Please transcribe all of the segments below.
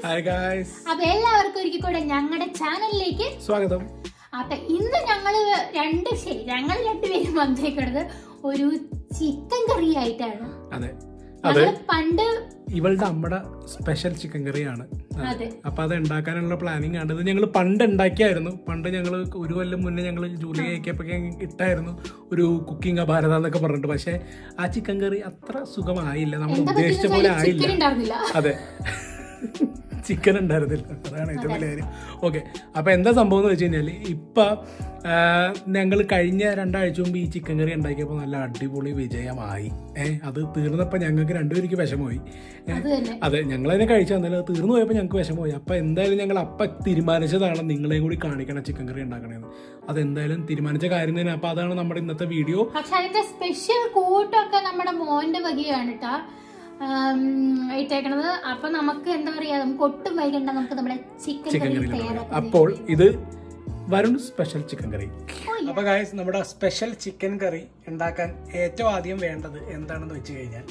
Hi guys അപ്പൊ എല്ലാവർക്കും ഒരിക്കൽ കൂടെ ഞങ്ങളുടെ ചാനലിലേക്ക് സ്വാഗതം അപ്പൊ ഇന്ന് ഞങ്ങള് രണ്ട് ശരി ഞങ്ങൾ രണ്ടുപേരും വന്നേക്കുന്നത് ഒരു ചിക്കൻ കറി ആയിട്ടാണ് അതെ അത് ഞങ്ങള് പണ്ട് ഇവളുടെ അമ്മയുടെ സ്പെഷ്യൽ ചിക്കൻ കറിയാണ് അതെ അപ്പൊ അത് ഉണ്ടാക്കാനുള്ള പ്ലാനിങ് ആണ് ഇത് ഞങ്ങൾ പണ്ട് ഉണ്ടാക്കിയായിരുന്നു പണ്ട് ഞങ്ങൾ ഒരു കൊല്ലം മുന്നേ ഞങ്ങൾ ജോലി കഴിക്കപ്പൊക്കെ ഇട്ടായിരുന്നു ഒരു കുക്കിംഗ് ഭാരത എന്നൊക്കെ പറഞ്ഞിട്ട് പക്ഷെ ആ ചിക്കൻ കറി അത്ര സുഖമായില്ല നമ്മൾ എന്താ ഉദ്ദേശിച്ച പോലെ പറ്റിയെന്ന് ആയില്ല ചിക്കൻ ഉണ്ടായിരുന്നില്ല അതെ ചിക്കൻ ഉണ്ടായിരുന്നില്ല അതാണ് ഏറ്റവും വലിയ കാര്യം ഓക്കെ അപ്പൊ എന്താ സംഭവം എന്ന് വെച്ച് കഴിഞ്ഞാല് ഇപ്പൊ ഞങ്ങൾ കഴിഞ്ഞ രണ്ടാഴ്ച മുമ്പ് ഈ ചിക്കൻ കറി ഉണ്ടാക്കിയപ്പോൾ നല്ല അടിപൊളി വിജയമായി ഏഹ് അത് തീർന്നപ്പോൾ ഞങ്ങൾക്ക് രണ്ടുപേർക്ക് വിഷമമായി ഏ, അത് തന്നെ അതെ ഞങ്ങളതിനെ കഴിച്ചു തന്നാലും അത് തീർന്നു പോയപ്പോൾ ഞങ്ങൾക്ക് വിഷമമായി അപ്പം എന്തായാലും ഞങ്ങൾ അപ്പം തീരുമാനിച്ചതാണ് നിങ്ങളെയും കൂടി കാണിക്കണം ചിക്കൻ കറി ഉണ്ടാക്കണേന്ന് അതെന്തായാലും തീരുമാനിച്ച കാര്യം തന്നെ അപ്പം അതാണ് നമ്മുടെ ഇന്നത്തെ വീഡിയോ പക്ഷെ അതിന്റെ സ്പെഷ്യൽ കൂട്ടൊക്കെ നമ്മുടെ മോന്റെ വകയാണ് കേട്ടാ ഇട്ടേക്കണത് അപ്പൊ നമുക്ക് എന്താ പറയാ നമുക്ക് ഒട്ടും വൈകണ്ട നമുക്ക് നമ്മുടെ ചിക്കൻ ചിക്കൻ കറി കറി തയ്യാറാക്കാം അപ്പോൾ ഇത് Varun special chicken curry oh, അപ്പൊ ഗായ്സ് നമ്മുടെ സ്പെഷ്യൽ ചിക്കൻ കറി ഉണ്ടാക്കാൻ ഏറ്റവും ആദ്യം വേണ്ടത് എന്താണെന്ന് വെച്ച് കഴിഞ്ഞാൽ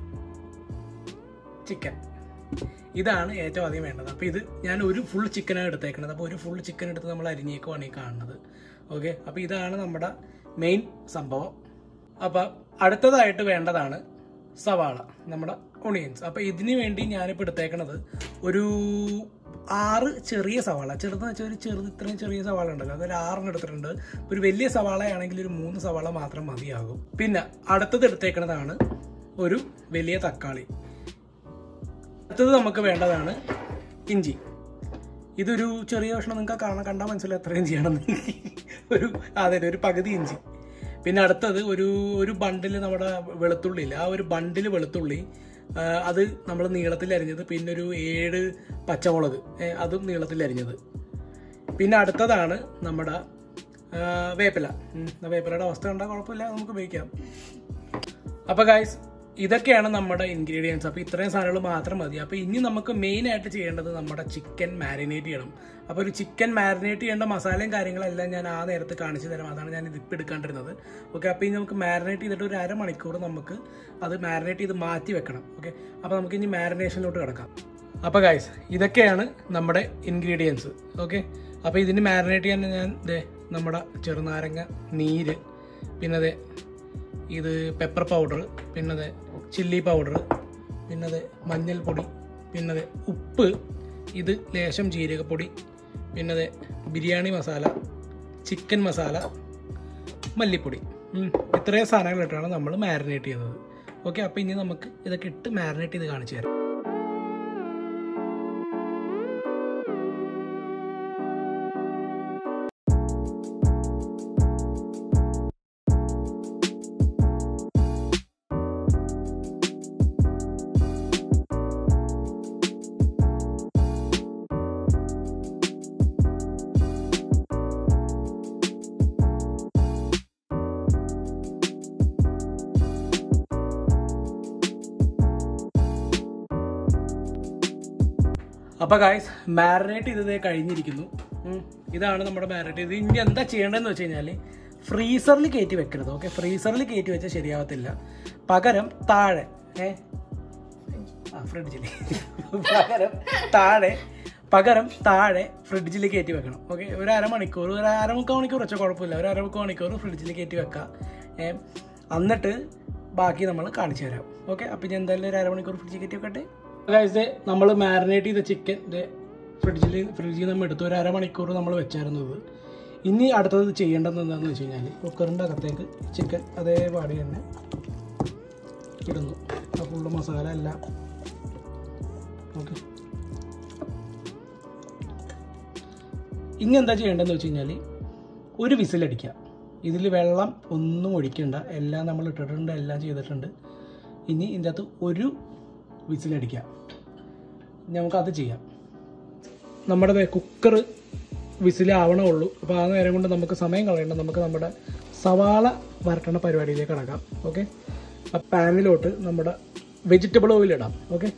ചിക്കൻ ഇതാണ് ഏറ്റവും ആദ്യം വേണ്ടത് അപ്പോൾ ഇത് ഞാൻ ഒരു ഫുൾ ചിക്കനാണ് എടുത്തേക്കുന്നത് അപ്പോൾ ഒരു ഫുൾ ചിക്കൻ എടുത്ത് നമ്മൾ അരിഞ്ഞേക്കുവാണ് ഈ കാണുന്നത് ഓക്കെ അപ്പോൾ ഇതാണ് നമ്മുടെ മെയിൻ സംഭവം അപ്പോൾ അടുത്തതായിട്ട് വേണ്ടതാണ് സവാള നമ്മുടെ ഒണിയൻസ് അപ്പോൾ ഇതിന് വേണ്ടി ഞാനിപ്പോൾ എടുത്തേക്കണത് ഒരു ആറ് ചെറിയ സവാള ചെറുതെന്ന് വെച്ചാൽ ഒരു ചെറുത് ഇത്രയും ചെറിയ സവാള ഉണ്ടല്ലോ അതൊരു ആറെണ്ണം എടുത്തിട്ടുണ്ട് ഒരു വലിയ സവാളയാണെങ്കിൽ ഒരു മൂന്ന് സവാള മാത്രം മതിയാകും പിന്നെ അടുത്തത് എടുത്തേക്കണതാണ് ഒരു വലിയ തക്കാളി അടുത്തത് നമുക്ക് വേണ്ടതാണ് ഇഞ്ചി ഇതൊരു ചെറിയ കഷ്ണം നിങ്ങൾക്ക് കാണാൻ കണ്ടാൽ മനസ്സിലായി എത്ര ഇഞ്ചിയാണെന്ന് ഒരു അതെ ഒരു പകുതി ഇഞ്ചി പിന്നെ അടുത്തത് ഒരു ഒരു ബണ്ടിൽ നമ്മുടെ വെളുത്തുള്ളി ഇല്ല ആ ഒരു ബണ്ടിൽ വെളുത്തുള്ളി ആ, അത് നമ്മൾ നീളത്തിൽ അരിഞ്ഞത് പിന്നെ ഒരു ഏഴ് പച്ചമുളക് ഏ, അതും നീളത്തിൽ അരിഞ്ഞത് പിന്നെ അടുത്തതാണ് നമ്മുടെ ആ, വേപ്പില ഉം, വേപ്പിലയുടെ അവസ്ഥ കണ്ടാൽ കുഴപ്പമില്ല നമുക്ക് ഉപയോഗിക്കാം അപ്പൊ ഗായ്സ് ഇതൊക്കെയാണ് നമ്മുടെ ഇൻഗ്രീഡിയൻസ് അപ്പൊ ഇത്രയും സാധനങ്ങൾ മാത്രം മതി അപ്പൊ ഇനി നമുക്ക് മെയിൻ ആയിട്ട് ചെയ്യേണ്ടത് നമ്മുടെ ചിക്കൻ മാരിനേറ്റ് ചെയ്യണം അപ്പൊ ഒരു ചിക്കൻ മാരിനേറ്റ് ചെയ്യേണ്ട മസാലയും കാര്യങ്ങളെല്ലാം ഞാൻ ആ നേരത്ത് കാണിച്ചു തരാം അതാണ് ഞാൻ ഇതിപ്പോൾ എടുക്കാണ്ടിരുന്നത് ഓക്കെ അപ്പൊ ഇനി നമുക്ക് മാരിനേറ്റ് ചെയ്തിട്ട് ഒരു അരമണിക്കൂർ നമുക്ക് അത് മാരിനേറ്റ് ചെയ്ത് മാറ്റി വെക്കണം ഓക്കെ അപ്പൊ നമുക്ക് ഇനി മാരിനേഷനിലോട്ട് കിടക്കാം അപ്പോൾ ഗായ്സ് ഇതൊക്കെയാണ് നമ്മുടെ ഇൻഗ്രീഡിയൻസ് ഓക്കെ അപ്പോൾ ഇതിന് മാരിനേറ്റ് ചെയ്യാൻ ഞാൻ ദേ നമ്മുടെ ചെറുനാരങ്ങ നീര് പിന്നെ ദേ ഇത് പെപ്പർ പൗഡർ പിന്നെ ദേ ചില്ലി പൗഡർ പിന്നെ ദേ മഞ്ഞൾപ്പൊടി പിന്നെ ദേ ഉപ്പ് ഇത് ലേശം ജീരകപ്പൊടി പിന്നെ ദേ ബിരിയാണി മസാല ചിക്കൻ മസാല മല്ലിപ്പൊടി ഉം. ഇത്രയും സാധനങ്ങൾ ഇട്ടാണ് നമ്മൾ മാരിനേറ്റ് ചെയ്യുന്നത് ഓക്കെ അപ്പോൾ ഇനി നമുക്ക് ഇതൊക്കെ ഇട്ട് മാരിനേറ്റ് ചെയ്ത് കാണിച്ചു തരാം അപ്പൊ ഗായ്സ് മാരിനേറ്റ് ചെയ്തത് കഴിഞ്ഞിരിക്കുന്നു ഉം. ഇതാണ് നമ്മുടെ മാരിനേറ്റ് ചെയ്ത് ഇനി എന്താ ചെയ്യേണ്ടതെന്ന് വെച്ച് കഴിഞ്ഞാൽ ഫ്രീസറിൽ കയറ്റി വെക്കരുത് ഓക്കെ ഫ്രീസറിൽ കയറ്റി വെച്ചാൽ ശരിയാവത്തില്ല പകരം താഴെ ഏ ആ ഫ്രിഡ്ജിൽ പകരം താഴെ പകരം താഴെ ഫ്രിഡ്ജിൽ കയറ്റി വെക്കണം ഓക്കെ ഒരു അരമണിക്കൂർ ഒരു അരമുക്കാൽ മണിക്കൂർ വെച്ചാൽ കുഴപ്പമില്ല ഒരു അരമുക്കാൽ മണിക്കൂർ ഫ്രിഡ്ജിൽ കയറ്റി വെക്കാം ഏ എന്നിട്ട് ബാക്കി നമ്മൾ കാണിച്ചു തരാം ഓക്കെ അപ്പം ഞാൻ എന്തായാലും ഒരു അരമണിക്കൂർ ഫ്രിഡ്ജിൽ കയറ്റി വെക്കട്ടെ ഗൈസ് നമ്മൾ മാരിനേറ്റ് ചെയ്ത ചിക്കൻ ഫ്രിഡ്ജിൽ ഫ്രിഡ്ജിൽ നമ്മൾ എടുത്തു ഒരു അരമണിക്കൂർ നമ്മൾ വെച്ചായിരുന്നത് ഇനി അടുത്തത് ചെയ്യേണ്ടത് എന്താണെന്ന് വെച്ച് കഴിഞ്ഞാൽ കുക്കറിൻ്റെ അകത്തേക്ക് ചിക്കൻ അതേപാടി തന്നെ ഇടുന്നു ആ ഫുള്ള് മസാല എല്ലാം ഓക്കെ ഇനി എന്താ ചെയ്യേണ്ടതെന്ന് വെച്ച് കഴിഞ്ഞാൽ ഒരു വിസിലടിക്കുക ഇതിൽ വെള്ളം ഒന്നും ഒഴിക്കണ്ട എല്ലാം നമ്മൾ ഇട്ടിട്ടുണ്ട് എല്ലാം ചെയ്തിട്ടുണ്ട് ഇനി ഇതിൻ്റെ അകത്ത് ഒരു വിസിലടിക്കുക നമുക്കത് ചെയ്യാം നമ്മുടെ കുക്കർ വിസിലാവണേ ഉള്ളൂ അപ്പോൾ ആ നേരം കൊണ്ട് നമുക്ക് സമയം കളയണ്ട നമുക്ക് നമ്മുടെ സവാള വരട്ടണ പരിപാടിയിലേക്ക് കടക്കാം ഓക്കെ ആ പാനിലോട്ട് നമ്മുടെ വെജിറ്റബിൾ ഓയിൽ ഇടാം ഓക്കെ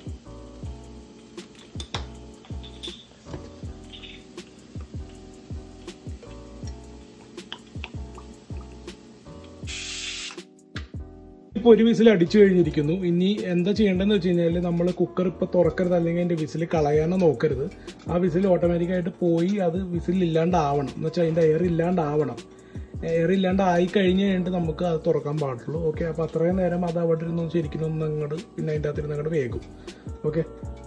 ഇപ്പോൾ ഒരു വിസിൽ അടിച്ചു കഴിഞ്ഞിരിക്കുന്നു ഇനി എന്താ ചെയ്യേണ്ടതെന്ന് വെച്ച് കഴിഞ്ഞാൽ നമ്മൾ കുക്കർ ഇപ്പോൾ തുറക്കരുത് അല്ലെങ്കിൽ അതിൻ്റെ വിസിൽ കളയാനോ നോക്കരുത് ആ വിസിൽ ഓട്ടോമാറ്റിക്കായിട്ട് പോയി അത് വിസിൽ ഇല്ലാണ്ടാവണം എന്ന് വെച്ചാൽ അതിൻ്റെ എയർ ഇല്ലാണ്ടാവണം എയർ ഇല്ലാണ്ട് ആയി കഴിഞ്ഞ് കഴിഞ്ഞിട്ട് നമുക്ക് അത് തുറക്കാൻ പാടുള്ളൂ ഓക്കെ അപ്പോൾ അത്രയും നേരം അത് അവിടെ ഇരുന്ന് ശരിക്കും ഒന്ന് അങ്ങോട്ട് പിന്നെ അതിൻ്റെ അകത്തിരുന്ന് അങ്ങോട്ട് വേഗം ഓക്കെ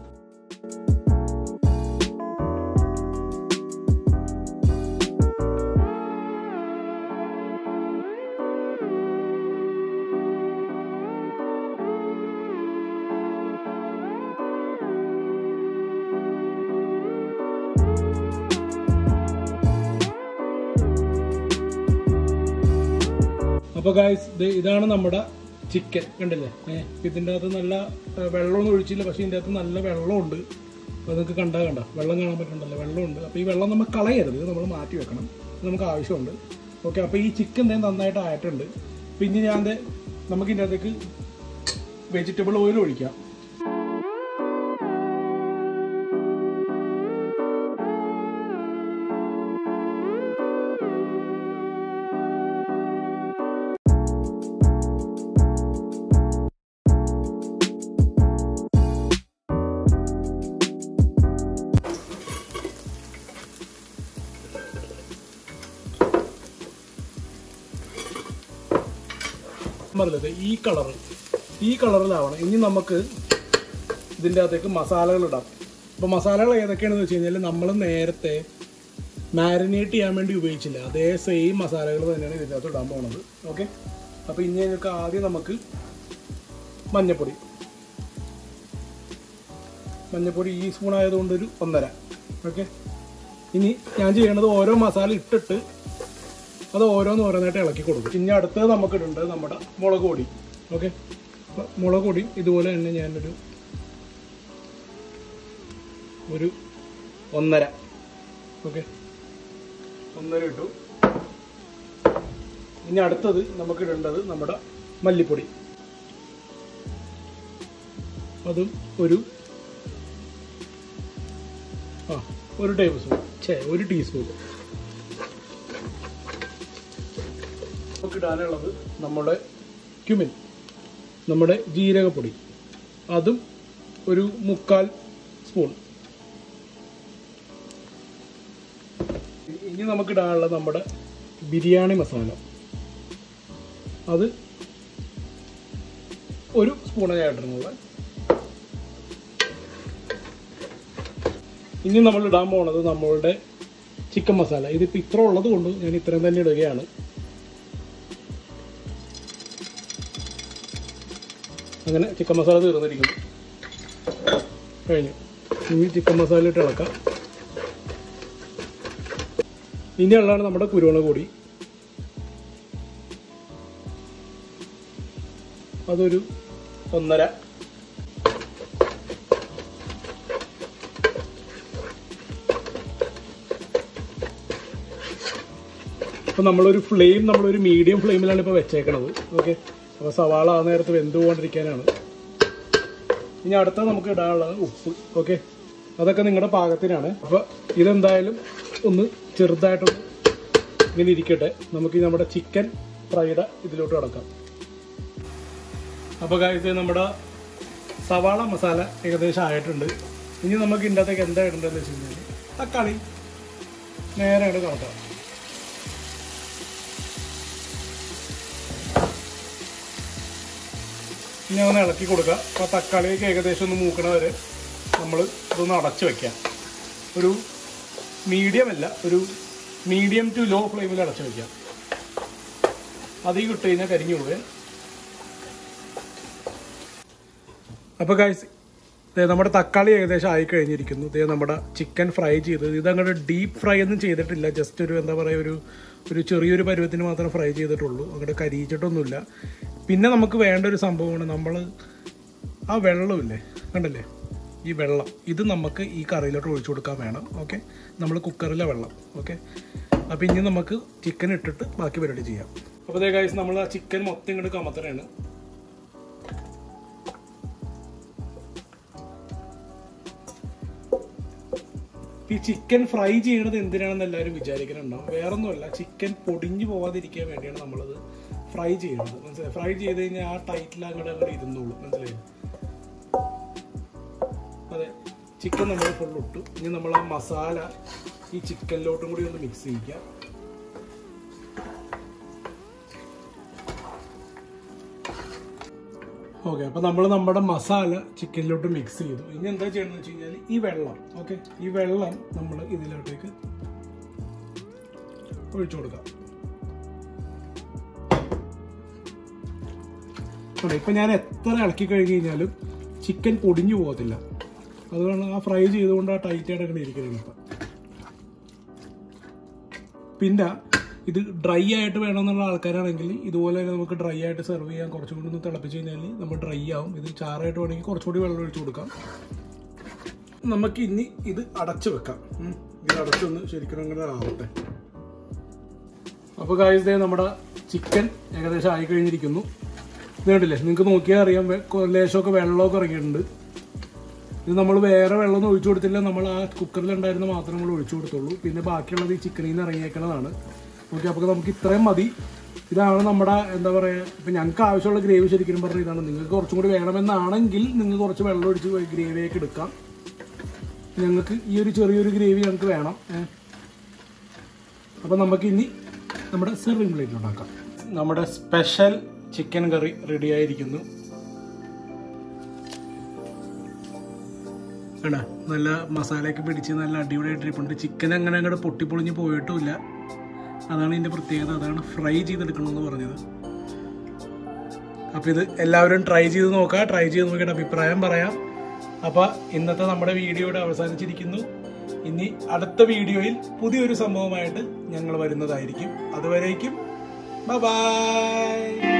അപ്പോൾ ഗായ്സ് ഇതാണ് നമ്മുടെ ചിക്കൻ കണ്ടില്ലേ ഏഹ് ഇതിൻ്റെ അകത്ത് നല്ല ഏഹ്, വെള്ളമൊന്നും ഒഴിച്ചില്ല പക്ഷേ ഇതിൻ്റെ അകത്ത് നല്ല വെള്ളമുണ്ട് അപ്പോൾ നിങ്ങൾക്ക് കണ്ടാൽ കണ്ട വെള്ളം കാണാൻ പറ്റുന്നുണ്ടല്ലോ വെള്ളമുണ്ട് അപ്പോൾ ഈ വെള്ളം നമ്മൾ കളയരുത് ഇത് നമ്മൾ മാറ്റി വെക്കണം ഇത് നമുക്ക് ആവശ്യമുണ്ട് ഓക്കെ അപ്പോൾ ഈ ചിക്കൻ ദേ നന്നായിട്ട് ആയിട്ടുണ്ട് പിന്നെ ഞാൻ ദേ നമുക്ക് ഇതിൻ്റെ അകത്തേക്ക് വെജിറ്റബിൾ ഓയിൽ ഒഴിക്കാം പറഞ്ഞത് ഈ കളർ ഈ കളറിലാവണം ഇനി നമുക്ക് ഇതിൻ്റെ അകത്തേക്ക് മസാലകൾ ഇടാം അപ്പോൾ മസാലകൾ ഏതൊക്കെയാണെന്ന് വെച്ച് കഴിഞ്ഞാൽ നമ്മൾ നേരത്തെ മാരിനേറ്റ് ചെയ്യാൻ വേണ്ടി ഉപയോഗിച്ചില്ല അതേ സെയിം മസാലകൾ തന്നെയാണ് ഇതിൻ്റെ അകത്ത് ഇടാൻ പോണത് ഓക്കെ അപ്പോൾ ഇനി ഞങ്ങൾക്ക് ആദ്യം നമുക്ക് മഞ്ഞപ്പൊടി മഞ്ഞപ്പൊടി ഈ സ്പൂൺ ആയതുകൊണ്ട് ഒരു ഒന്നര ഓക്കെ ഇനി ഞാൻ ചെയ്യേണ്ടത് ഓരോ മസാല ഇട്ടിട്ട് അത് ഓരോന്ന് ഓരോന്നായിട്ട് ഇളക്കി കൊടുക്കും ഇനി അടുത്തത് നമുക്ക് ഇടേണ്ടത് നമ്മുടെ മുളക് പൊടി ഓക്കെ മുളക് പൊടി ഇതുപോലെ തന്നെ ഞാനൊരു ഒരു ഒന്നര ഓക്കെ ഒന്നര ഇട്ടു ഇനി അടുത്തത് നമുക്ക് ഇടേണ്ടത് നമ്മുടെ മല്ലിപ്പൊടി അതും ഒരു ആ ഒരു ടേബിൾ സ്പൂൺ ഛേ ഒരു ടീസ്പൂൺ നമുക്ക് ഇടാനുള്ളത് നമ്മുടെ ക്യുമിൻ നമ്മുടെ ജീരകപ്പൊടി അതും ഒരു മുക്കാൽ സ്പൂൺ ഇനി നമുക്ക് ഇടാനുള്ളത് നമ്മുടെ ബിരിയാണി മസാല അത് ഒരു സ്പൂണ് ഞാൻ ഇടുന്നത് ഇനി നമ്മൾ ഇടാൻ പോണത് നമ്മളുടെ ചിക്കൻ മസാല ഇതിപ്പോൾ ഇത്ര ഉള്ളത് കൊണ്ട് ഞാൻ ഇത്രയും തന്നെ ഇടുകയാണ് അങ്ങനെ ചിക്കൻ മസാല തീർന്നിരിക്കുന്നു കഴിഞ്ഞു ഇനി ചിക്കൻ മസാല ഇട്ട് ഇളക്കാം ഇനിയുള്ളതാണ് നമ്മുടെ കുരുമുളക് പൊടി അതൊരു ഒന്നര അപ്പോൾ നമ്മളൊരു ഫ്ലെയിം നമ്മളൊരു മീഡിയം ഫ്ലെയിമിലാണ് ഇപ്പോൾ വെച്ചേക്കണത് ഓക്കെ അപ്പോൾ സവാള ആ നേരത്ത് വെന്ത് പോകാണ്ടിരിക്കാനാണ് ഇനി അടുത്ത നമുക്ക് ഇടാനുള്ളത് ഉപ്പ് ഓക്കെ അതൊക്കെ നിങ്ങളുടെ പാകത്തിനാണ് അപ്പോൾ ഇതെന്തായാലും ഒന്ന് ചെറുതായിട്ടൊന്ന് ഇങ്ങനെ ഇരിക്കട്ടെ നമുക്ക് ഈ നമ്മുടെ ചിക്കൻ ഫ്രൈഡ് ഇതിലോട്ട് കിടക്കാം അപ്പോൾ ഇത് നമ്മുടെ സവാള മസാല ഏകദേശം ആയിട്ടുണ്ട് ഇനി നമുക്ക് ഇതിൻ്റെ അകത്തേക്ക് എന്താ ഇടേണ്ടതെന്ന് വെച്ച് കഴിഞ്ഞാൽ തക്കാളി നേരെ അങ്ങോട്ട് കണക്കാം ഇനി ഒന്ന് ഇളക്കി കൊടുക്കുക അപ്പോൾ തക്കാളിയൊക്കെ ഏകദേശം ഒന്ന് മൂക്കണ വരെ നമ്മൾ ഇതൊന്ന് അടച്ച് വെക്കാം ഒരു മീഡിയം അല്ല ഒരു മീഡിയം ടു ലോ ഫ്ലെയിമിൽ അടച്ച് വെക്കാം അതിൽ ഇട്ട് കഴിഞ്ഞാൽ കരിഞ്ഞു പോവേ അപ്പോൾ ഗൈസ് നമ്മുടെ തക്കാളി ഏകദേശം ആയി കഴിഞ്ഞിരിക്കുന്നു ഇതേ നമ്മുടെ ചിക്കൻ ഫ്രൈ ചെയ്തത് ഇതങ്ങോട്ട് ഡീപ്പ് ഫ്രൈ ഒന്നും ചെയ്തിട്ടില്ല ജസ്റ്റ് ഒരു എന്താ പറയുക ഒരു ഒരു ചെറിയൊരു പരുവത്തിന് മാത്രം ഫ്രൈ ചെയ്തിട്ടുള്ളൂ അങ്ങോട്ട് കരിയിച്ചിട്ടൊന്നുമില്ല പിന്നെ നമുക്ക് വേണ്ട ഒരു സംഭവമാണ് നമ്മൾ ആ വെള്ളമില്ലേ കണ്ടല്ലേ ഈ വെള്ളം ഇത് നമുക്ക് ഈ കറിയിലോട്ട് ഒഴിച്ചു കൊടുക്കാൻ വേണം ഓക്കെ നമ്മൾ കുക്കറിലെ വെള്ളം ഓക്കെ അപ്പോൾ ഇനി നമുക്ക് ചിക്കൻ ഇട്ടിട്ട് ബാക്കി പരിപാടി ചെയ്യാം അപ്പോൾ അതേ കാര്യം നമ്മൾ ആ ചിക്കൻ മൊത്തം ഇങ്ങോട്ട് കമത്തനാണ് ഈ ചിക്കൻ ഫ്രൈ ചെയ്യണത് എന്തിനാണെന്ന് എല്ലാവരും വിചാരിക്കുന്നുണ്ടാവും വേറൊന്നുമല്ല ചിക്കൻ പൊടിഞ്ഞു പോവാതിരിക്കാൻ വേണ്ടിയാണ് നമ്മളത് ഫ്രൈ ചെയ്യണത് മനസ്സിലായി ഫ്രൈ ചെയ്ത് കഴിഞ്ഞാൽ ആ ടൈറ്റിൽ അങ്ങോട്ട് അങ്ങോട്ട് ഇരുന്നോളൂ മനസ്സിലായി അതെ ചിക്കൻ നമ്മൾ ഫുൾ ഇട്ടു ഇനി നമ്മൾ ആ മസാല ഈ ചിക്കനിലോട്ടും കൂടി ഒന്ന് മിക്സ് ചെയ്യിക്കാം ഓക്കെ അപ്പൊ നമ്മൾ നമ്മുടെ മസാല ചിക്കനിലോട്ട് മിക്സ് ചെയ്തു ഇനി എന്താ ചെയ്യണമെന്ന് വെച്ച് കഴിഞ്ഞാൽ ഈ വെള്ളം ഓക്കെ ഈ വെള്ളം നമ്മൾ ഇതിലോട്ടേക്ക് ഒഴിച്ചു കൊടുക്കാം അതെ ഇപ്പൊ ഞാൻ എത്ര ഇളക്കി കഴിഞ്ഞ് കഴിഞ്ഞാലും ചിക്കൻ പൊടിഞ്ഞു പോകത്തില്ല അതുകൊണ്ട് ആ ഫ്രൈ ചെയ്തുകൊണ്ട് ആ ടൈറ്റ് ആയിട്ട് അങ്ങനെ ഇരിക്കുന്നത് ഇപ്പം പിന്നെ ഇത് ഡ്രൈ ആയിട്ട് വേണമെന്നുള്ള ആൾക്കാരാണെങ്കിൽ ഇതുപോലെ തന്നെ നമുക്ക് ഡ്രൈ ആയിട്ട് സെർവ് ചെയ്യാൻ കുറച്ചും കൂടി ഒന്ന് തിളപ്പിച്ച് കഴിഞ്ഞാൽ നമ്മൾ ഡ്രൈ ആവും ഇത് ചാറായിട്ട് വേണമെങ്കിൽ കുറച്ചുകൂടി വെള്ളം ഒഴിച്ചു കൊടുക്കാം നമുക്ക് ഇനി ഇത് അടച്ചു വെക്കാം ഉം. ഇത് അടച്ചൊന്ന് ശരിക്കും അങ്ങനെ ആവട്ടെ അപ്പോൾ കാഴ്ച ദേ നമ്മുടെ ചിക്കൻ ഏകദേശം ആയി കഴിഞ്ഞിരിക്കുന്നു ഇത് കണ്ടില്ലേ നിങ്ങൾക്ക് നോക്കിയാൽ അറിയാം വെ- കൊ- ലേശമൊക്കെ വെള്ളമൊക്കെ ഇറങ്ങിയിട്ടുണ്ട് ഇത് നമ്മൾ വേറെ വെള്ളമൊന്നും ഒഴിച്ചു കൊടുത്തില്ല നമ്മൾ ആ കുക്കറിലുണ്ടായിരുന്ന മാത്രം നമ്മൾ ഒഴിച്ചു കൊടുത്തുള്ളൂ പിന്നെ ബാക്കിയുള്ളത് ഈ ചിക്കനിൽ നിന്ന് ഇറങ്ങിയേക്കണതാണ് ഓക്കെ അപ്പോൾ നമുക്ക് ഇത്രയും മതി ഇതാണ് നമ്മുടെ എന്താ പറയുക ഇപ്പം ഞങ്ങൾക്ക് ആവശ്യമുള്ള ഗ്രേവി ശരിക്കും പറഞ്ഞാൽ ഇതാണ് നിങ്ങൾക്ക് കുറച്ചും കൂടി വേണമെന്നാണെങ്കിൽ നിങ്ങൾക്ക് കുറച്ച് വെള്ളം ഒഴിച്ച് ഗ്രേവിയൊക്കെ എടുക്കാം ഞങ്ങൾക്ക് ഈ ഒരു ചെറിയൊരു ഗ്രേവി ഞങ്ങൾക്ക് വേണം ഏഹ് അപ്പം നമുക്ക് ഇനി നമ്മുടെ സെർവിങ് പ്ലേറ്റ് ഉണ്ടാക്കാം നമ്മുടെ സ്പെഷ്യൽ ചിക്കൻ കറി റെഡി ആയിരിക്കുന്നു വേണ്ട നല്ല മസാലയൊക്കെ പിടിച്ച് നല്ല അടിപൊളിയായിട്ട് ഇരിപ്പുണ്ട് ചിക്കൻ അങ്ങനെ അങ്ങോട്ട് പൊട്ടിപ്പൊളിഞ്ഞ് പോയിട്ടുമില്ല അതാണ് ഇതിൻ്റെ പ്രത്യേകത അതാണ് ഫ്രൈ ചെയ്തെടുക്കണമെന്ന് പറഞ്ഞത് അപ്പോൾ ഇത് എല്ലാവരും ട്രൈ ചെയ്ത് നോക്കുക ട്രൈ ചെയ്ത് നോക്കിയിട്ട് അഭിപ്രായം പറയാം അപ്പോൾ ഇന്നത്തെ നമ്മുടെ വീഡിയോ ഇവിടെ അവസാനിച്ചിരിക്കുന്നു ഇനി അടുത്ത വീഡിയോയിൽ പുതിയൊരു സംഭവമായിട്ട് ഞങ്ങൾ വരുന്നതായിരിക്കും അതുവരേക്കും ബൈ